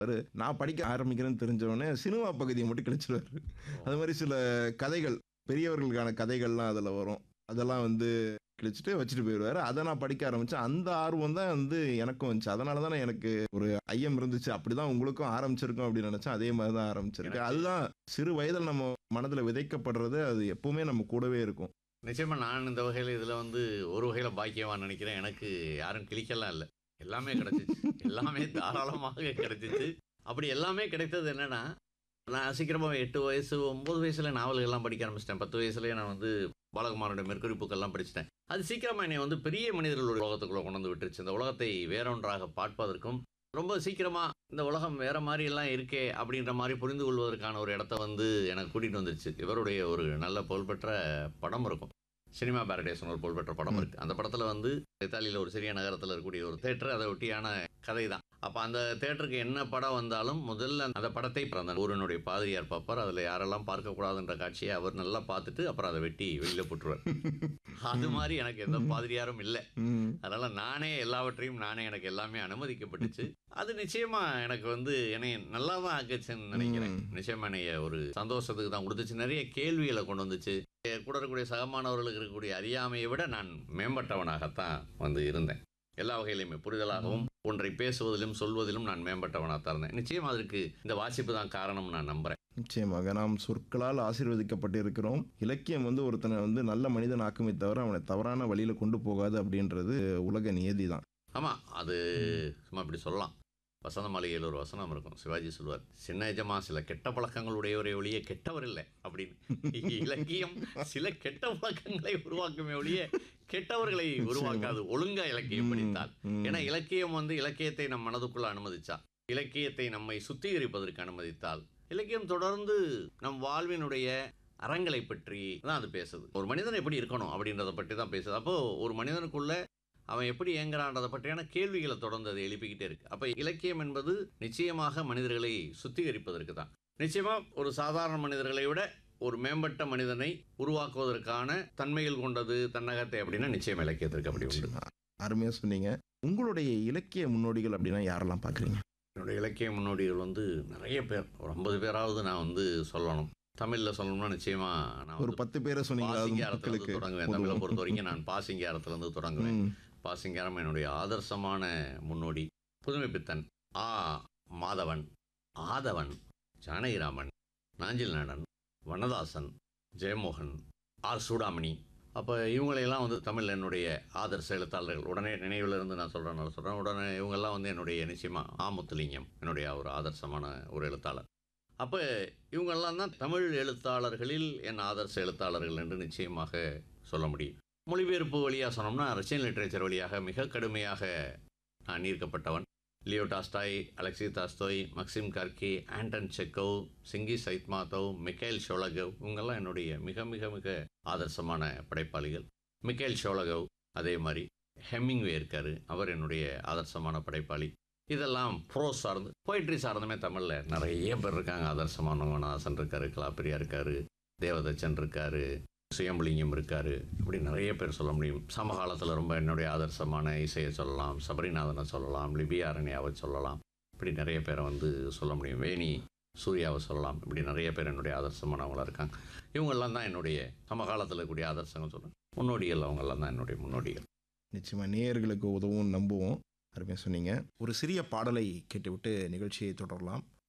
அவரு நான் படிக்க ஆரம்பிக்கிறேன்னு தெரிஞ்சவொடனே சினிமா பகுதியை மட்டும் கிழிச்சிருவாரு அது மாதிரி சில கதைகள் பெரியவர்களுக்கான கதைகள்லாம் அதில் வரும் அதெல்லாம் வந்து கிழிச்சிட்டு வச்சுட்டு போயிடுவாரு அதை நான் படிக்க ஆரம்பிச்சேன் அந்த ஆர்வம் தான் வந்து எனக்கும் வந்துச்சு அதனால தானே எனக்கு ஒரு ஐயம் இருந்துச்சு அப்படிதான் உங்களுக்கும் ஆரம்பிச்சிருக்கோம் அப்படின்னு நினைச்சேன் அதே மாதிரி தான் ஆரம்பிச்சிருக்கு எனக்கு- அதுதான் சிறு வயதில் நம்ம மனதில் விதைக்கப்படுறது அது எப்பவுமே நம்ம கூடவே இருக்கும் நிச்சயமா நான் இந்த வகையில் இதில் வந்து ஒரு வகையில் பாக்கியவான் நினைக்கிறேன் எனக்கு யாரும் கிளிக்கலாம் இல்லை எல்லாமே கிடைச்சிச்சு எல்லாமே தாராளமாக கிடைச்சிச்சு அப்படி எல்லாமே கிடைத்தது என்னன்னா நான் சீக்கிரமாக எட்டு வயசு ஒம்பது வயசுல நாவல்கள்லாம் படிக்க ஆரம்பிச்சிட்டேன் பத்து வயசுலேயே நான் வந்து பாலகுமாரோட மெர்க்குரி புக்கெல்லாம் படிச்சிட்டேன் அது சீக்கிரமாக என்னை வந்து பெரிய மனிதர்களுடைய உலகத்துக்குள்ளே கொண்டு வந்து விட்டுருச்சு இந்த உலகத்தை வேறொன்றாக பார்ப்பதற்கும் ரொம்ப சீக்கிரமாக இந்த உலகம் வேற மாதிரி எல்லாம் இருக்கே அப்படின்ற மாதிரி புரிந்து கொள்வதற்கான ஒரு இடத்த வந்து எனக்கு கூட்டிகிட்டு வந்துருச்சு இவருடைய ஒரு நல்ல புகழ்பெற்ற படம் இருக்கும் சினிமா பேரடைஸ்னு ஒரு புகழ்பெற்ற படம் ம். இருக்கு அந்த படத்துல வந்து இத்தாலியில் ஒரு சிறிய நகரத்தில் இருக்கக்கூடிய ஒரு தேட்டர் அதை ஒட்டியான கதை தான் அப்போ அந்த தேட்டருக்கு என்ன படம் வந்தாலும் முதல்ல அந்த படத்தை அந்த ஊரினுடைய பாதிரியார் பார்ப்பார் அதில் யாரெல்லாம் பார்க்கக்கூடாதுன்ற காட்சியை அவர் நல்லா பார்த்துட்டு அப்புறம் அதை வெட்டி வெளியில் போட்டுருவார் அது மாதிரி எனக்கு எந்த பாதிரியாரும் இல்லை ம். அதனால நானே எல்லாவற்றையும் நானே எனக்கு எல்லாமே அனுமதிக்கப்பட்டுச்சு அது நிச்சயமா எனக்கு வந்து என்னை நல்லா தான் ஆக்குச்சுன்னு நினைக்கிறேன் ம். நிச்சயமா என்னைய ஒரு சந்தோஷத்துக்கு தான் கொடுத்துச்சு நிறைய கேள்விகளை கொண்டு வந்துச்சு என் கூட இருக்கக்கூடிய சகமானவர்களுக்கு இருக்கக்கூடிய அறியாமையை விட நான் மேம்பட்டவனாகத்தான் வந்து இருந்தேன் எல்லா வகையிலுமே புரிதலாகவும் ஒன்றை பேசுவதிலும் சொல்வதிலும் நான் மேம்பட்டவனாகத்தான் இருந்தேன் நிச்சயம் அதற்கு இந்த வாசிப்பு தான் காரணம் நான் நம்புறேன் நிச்சயமாக நாம் சொற்களால் ஆசீர்வதிக்கப்பட்டு இருக்கிறோம் இலக்கியம் வந்து ஒருத்தனை வந்து நல்ல மனிதன் ஆக்குமே தவிர அவனை தவறான வழியில கொண்டு போகாது அப்படின்றது உலக நியதி தான் ஆமா அது சும்மா இப்படி சொல்லலாம் வசந்த மாளிகையில் ஒரு வசனம் இருக்கும் சிவாஜி சொல்வார் சின்ன எஜமா சில கெட்ட பழக்கங்கள் உடையவரை ஒழிய கெட்டவர் இல்லை அப்படின்னு இலக்கியம் சில கெட்ட பழக்கங்களை உருவாக்குமே ஒழிய கெட்டவர்களை உருவாக்காது ஒழுங்கா இலக்கியம் படித்தால் ம். ஏன்னா இலக்கியம் வந்து இலக்கியத்தை நம் மனதுக்குள்ள அனுமதிச்சா இலக்கியத்தை நம்மை சுத்திகரிப்பதற்கு அனுமதித்தால் இலக்கியம் தொடர்ந்து நம் வாழ்வினுடைய அறங்களை பற்றி தான் அது பேசுது ஒரு மனிதன் எப்படி இருக்கணும் அப்படின்றத பற்றி தான் பேசுது அப்போ ஒரு மனிதனுக்குள்ள அவன் எப்படி இயங்குறான்றதை பற்றியான கேள்விகளை தொடர்ந்து அது எழுப்பிக்கிட்டே இருக்கு அப்போ இலக்கியம் என்பது நிச்சயமாக மனிதர்களை சுத்திகரிப்பதற்கு தான் நிச்சயமா ஒரு சாதாரண மனிதர்களை விட ஒரு மேம்பட்ட மனிதனை உருவாக்குவதற்கான தன்மைகள் கொண்டது தன்னகத்தை அப்படின்னா நிச்சயம் இலக்கியத்திற்கு அப்படி உண்டு அருமையா சொன்னீங்க உங்களுடைய இலக்கிய முன்னோடிகள் அப்படின்னா யாரெல்லாம் பாக்குறீங்க என்னுடைய இலக்கிய முன்னோடிகள் வந்து நிறைய பேர் ஒரு ஐம்பது பேராவது நான் வந்து சொல்லணும் தமிழில் சொல்லணும்னா நிச்சயமா நான் ஒரு வந்து பத்து பேரை சொன்னீங்களா அது பாசிங்காரத்துல மக்களுக்கு இருந்து தொடங்குவேன் தமிழை பொதுவா. பொறுத்த வரைக்கும் நான் பாசிங்காரத்துல இருந்து தொடங்குவேன் ம். பாசிங்காரம் என்னுடைய ஆதர்சமான முன்னோடி புதுமை பித்தன் ஆ மாதவன் ஆதவன் ஜானகிராமன் நாஞ்சில் நாடன் வண்ணதாசன் ஜெயமோகன் ஆர் சூடாமணி அப்போ இவங்களையெல்லாம் வந்து தமிழ் என்னுடைய ஆதர்ச எழுத்தாளர்கள் உடனே நினைவில் இருந்து நான் சொல்கிறேன் சொல்கிறேன் உடனே இவங்கெல்லாம் வந்து என்னுடைய நிச்சயமாக ஆமுத்துலிங்கம் என்னுடைய ஒரு ஆதர்சமான ஒரு எழுத்தாளர் அப்போ இவங்கெல்லாம் தான் தமிழ் எழுத்தாளர்களில் என் ஆதர்ச எழுத்தாளர்கள் என்று நிச்சயமாக சொல்ல முடியும் மொழிபெயர்ப்பு வழியாக சொன்னோம்னா ரஷ்யன் லிட்ரேச்சர் வழியாக மிக கடுமையாக நான் ஈர்க்கப்பட்டவன் Leo Tolstoy Alexei Tolstoy Maxim Gorky Anton Chekhov Chingiz Aitmatov Michael ஷோலகவ் இவங்கெல்லாம் என்னுடைய மிக மிக மிக ஆதர்சமான படைப்பாளிகள் மிக்கேல் ஷோலகவ் அதே மாதிரி ஹெமிங்வே இருக்காரு அவர் என்னுடைய ஆதர்சமான படைப்பாளி இதெல்லாம் ப்ரோஸ் சார்ந்து போயிட்ரி சார்ந்துமே தமிழில் நிறைய பேர் இருக்காங்க ஆதர்சமானவங்க வனதாசன் இருக்காரு கலாப்பிரியா இருக்காரு தேவதச்சன் இருக்காரு சுயம்புலிங்கம் இருக்காரு இப்படி நிறைய பேர் சொல்ல முடியும் சமகாலத்தில் ரொம்ப என்னுடைய ஆதர்சமான இசையை சொல்லலாம் சபரிநாதனை சொல்லலாம் லிபியா அரண்யாவை சொல்லலாம் இப்படி நிறைய பேரை வந்து சொல்ல முடியும் வேணி சூர்யாவை சொல்லலாம் இப்படி நிறைய பேர் என்னுடைய ஆதர்சமானவங்களா இருக்காங்க இவங்கெல்லாம் தான் என்னுடைய சமகாலத்தில் இருக்கக்கூடிய ஆதர்சங்கள் சொல்கிறேன் முன்னோடிகள் அவங்கெல்லாம் தான் என்னுடைய முன்னோடிகள் நிச்சயமா நேயர்களுக்கு உதவும் நம்புவோம் அருமையா சொன்னீங்க ஒரு சிறிய பாடலை கேட்டுவிட்டு நிகழ்ச்சியை தொடரலாம்